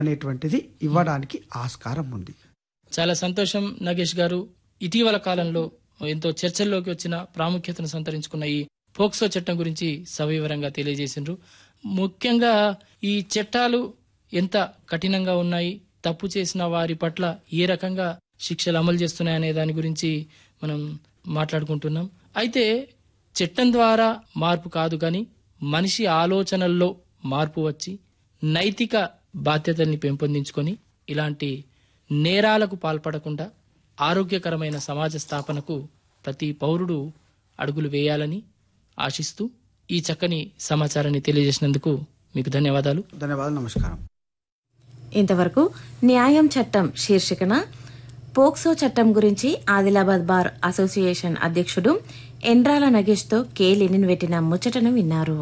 అనేటువంటిది ఇవ్వడానికి ఆస్కారం ఉంది చాలా సంతోషం నగేష్ గారు ఇటీవల కాలంలో ఎంతో చర్చల్లోకి వచ్చిన ప్రాముఖ్యతను సంతరించుకున్న ఈ పోక్సో చట్టం గురించి సవివరంగా తెలియజేసిండ్రు ముఖ్యంగా ఈ చట్టాలు ఎంత కఠినంగా ఉన్నాయి తప్పు చేసిన వారి పట్ల ఏ రకంగా శిక్షలు అమలు చేస్తున్నాయనే దాని గురించి మనం మాట్లాడుకుంటున్నాం అయితే చట్టం ద్వారా మార్పు కాదు కానీ మనిషి ఆలోచనల్లో మార్పు వచ్చి నైతిక బాధ్యతల్ని పెంపొందించుకొని ఇలాంటి నేరాలకు పాల్పడకుండా ఆరోగ్యకరమైన సమాజ స్థాపనకు ప్రతి పౌరుడు అడుగులు వేయాలని ఆశిస్తూ ఈ చక్కని సమాచారాన్ని తెలియజేసినందుకు మీకు ధన్యవాదాలు ధన్యవాదాలు నమస్కారం ఇంతవరకు న్యాయం చట్టం శీర్షికన పోక్సో చట్టం గురించి ఆదిలాబాద్ బార్ అసోసియేషన్ అధ్యక్షుడు ఎండ్రాల నగేష్తో కే లెనిన్ పెట్టిన ముచ్చటను విన్నారు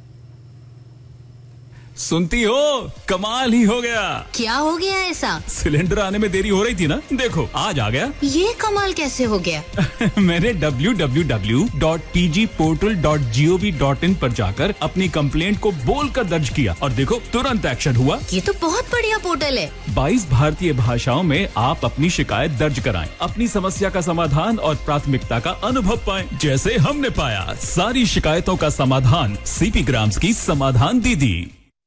सुनती हो कमाल ही हो गया क्या हो गया ऐसा सिलेंडर आने में देरी हो रही थी ना देखो आज आ गया ये कमाल कैसे हो गया मैंने www.pgportal.gov.in पर जाकर अपनी कंप्लेंट को बोलकर दर्ज किया और देखो तुरंत एक्शन हुआ ये तो बहुत बढ़िया पोर्टल है 22 भारतीय भाषाओं में आप अपनी शिकायत दर्ज कराएं, अपनी समस्या का समाधान और प्राथमिकता का अनुभव पाएं, जैसे हमने पाया सारी शिकायतों का समाधान सीपी ग्राम्स की समाधान दीदी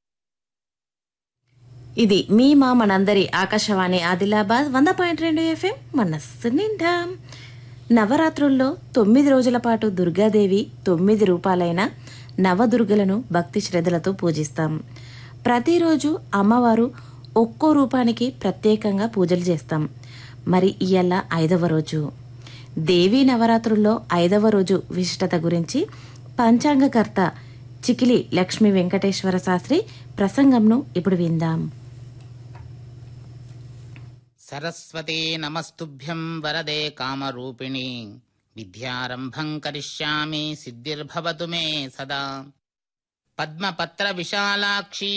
ఇది మీ మా మనందరి ఆకాశవాణి ఆదిలాబాద్ వంద పాయింట్ రెండు ఎఫ్ఎం మనస్సు నిండా నవరాత్రుల్లో తొమ్మిది రోజుల పాటు దుర్గాదేవి తొమ్మిది రూపాలైన నవదుర్గలను భక్తి శ్రద్ధలతో పూజిస్తాం ప్రతిరోజు అమ్మవారు ఒక్కో రూపానికి ప్రత్యేకంగా పూజలు చేస్తాం మరి ఇయ్యాల ఐదవ రోజు దేవీ నవరాత్రుల్లో ఐదవ రోజు విశిష్టత గురించి పంచాంగకర్త చికిలి లక్ష్మీ వెంకటేశ్వర శాస్త్రి ప్రసంగంను ఇప్పుడు విందాం సరస్వతే నమస్తుభ్యం వరదే కామరూపిణి విద్యారంభం కరిష్యామి సిద్ధిర్భవతు మే సదా పద్మపత్ర విశాలాక్షి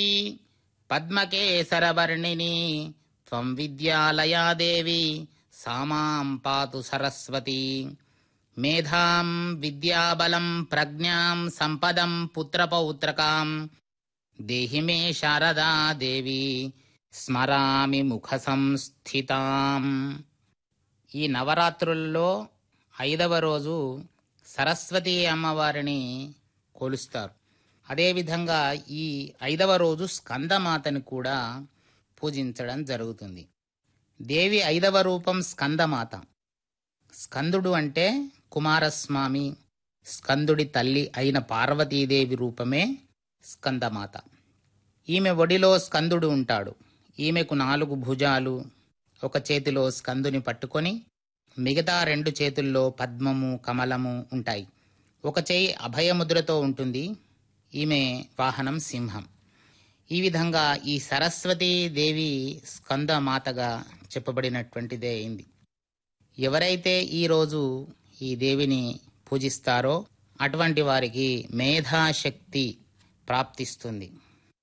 పద్మకేసరవర్ణిని త్వం విద్యాలయా దేవి సామాం పాతు సరస్వతి మేధాం విద్యాబలం ప్రజ్ఞాం సంపదం పుత్రపౌత్రకాం దేహి మే శారదా దేవి స్మరామి ముఖ సంస్థితాం ఈ నవరాత్రుల్లో ఐదవ రోజు సరస్వతి అమ్మవారిని కొలుస్తారు అదేవిధంగా ఈ ఐదవ రోజు స్కందమాతని కూడా పూజించడం జరుగుతుంది దేవి ఐదవ రూపం స్కందమాత స్కందుడు అంటే కుమారస్వామి స్కందుడి తల్లి అయిన పార్వతీదేవి రూపమే స్కందమాత ఈమె ఒడిలో స్కందుడు ఉంటాడు ఈమెకు నాలుగు భుజాలు ఒక చేతిలో స్కందుని పట్టుకొని మిగతా రెండు చేతుల్లో పద్మము కమలము ఉంటాయి ఒక చేయి అభయముద్రతో ఉంటుంది ఈమె వాహనం సింహం ఈ విధంగా ఈ సరస్వతీ దేవి స్కందమాతగా చెప్పబడినటువంటిదే అయింది ఎవరైతే ఈరోజు ఈ దేవిని పూజిస్తారో అటువంటి వారికి మేధాశక్తి ప్రాప్తిస్తుంది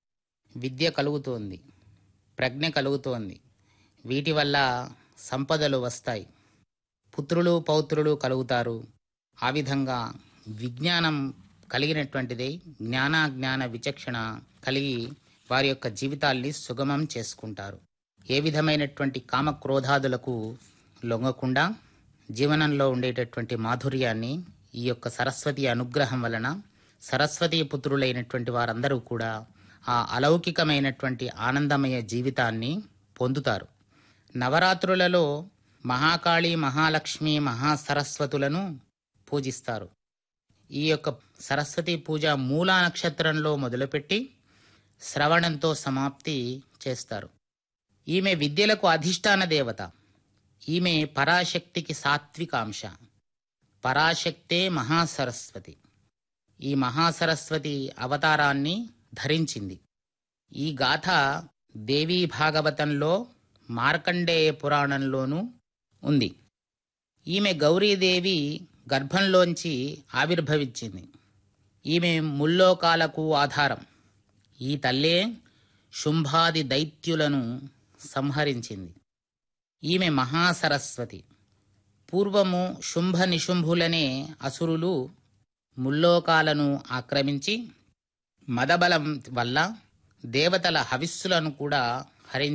విద్య కలుగుతోంది ప్రజ్ఞ కలుగుతోంది వీటి వల్ల సంపదలు వస్తాయి పుత్రులు పౌత్రులు కలుగుతారు ఆ విధంగా విజ్ఞానం కలిగినటువంటిది జ్ఞానాజ్ఞాన విచక్షణ కలిగి వారి యొక్క జీవితాల్ని సుగమం చేసుకుంటారు ఏ విధమైనటువంటి కామక్రోధాదులకు లొంగకుండా జీవనంలో ఉండేటటువంటి మాధుర్యాన్ని ఈ యొక్క సరస్వతి అనుగ్రహం వలన సరస్వతి పుత్రులైనటువంటి వారందరూ కూడా ఆ అలౌకికమైనటువంటి ఆనందమయ జీవితాన్ని పొందుతారు నవరాత్రులలో మహాకాళి మహాలక్ష్మి మహాసరస్వతులను పూజిస్తారు ఈ యొక్క సరస్వతి పూజ మూలా నక్షత్రంలో మొదలుపెట్టి శ్రవణంతో సమాప్తి చేస్తారు ఈమె విద్యలకు అధిష్టాన దేవత ఈమె పరాశక్తికి సాత్వికాంశ పరాశక్తే మహాసరస్వతి ఈ మహాసరస్వతి అవతారాన్ని ధరించింది ఈ గాథ దేవీ భాగవతంలో మార్కండేయ పురాణంలోనూ ఉంది ఈమె గౌరీదేవి గర్భంలోంచి ఆవిర్భవించింది ఈమె ముల్లోకాలకు ఆధారం ఈ తల్లే శుంభాది దైత్యులను సంహరించింది ఈమె మహాసరస్వతి పూర్వము శుంభ నిశుంభులనే అసురులు ముల్లోకాలను ఆక్రమించి మదబలం వల్ల దేవతల హవిస్సులను కూడా హరించి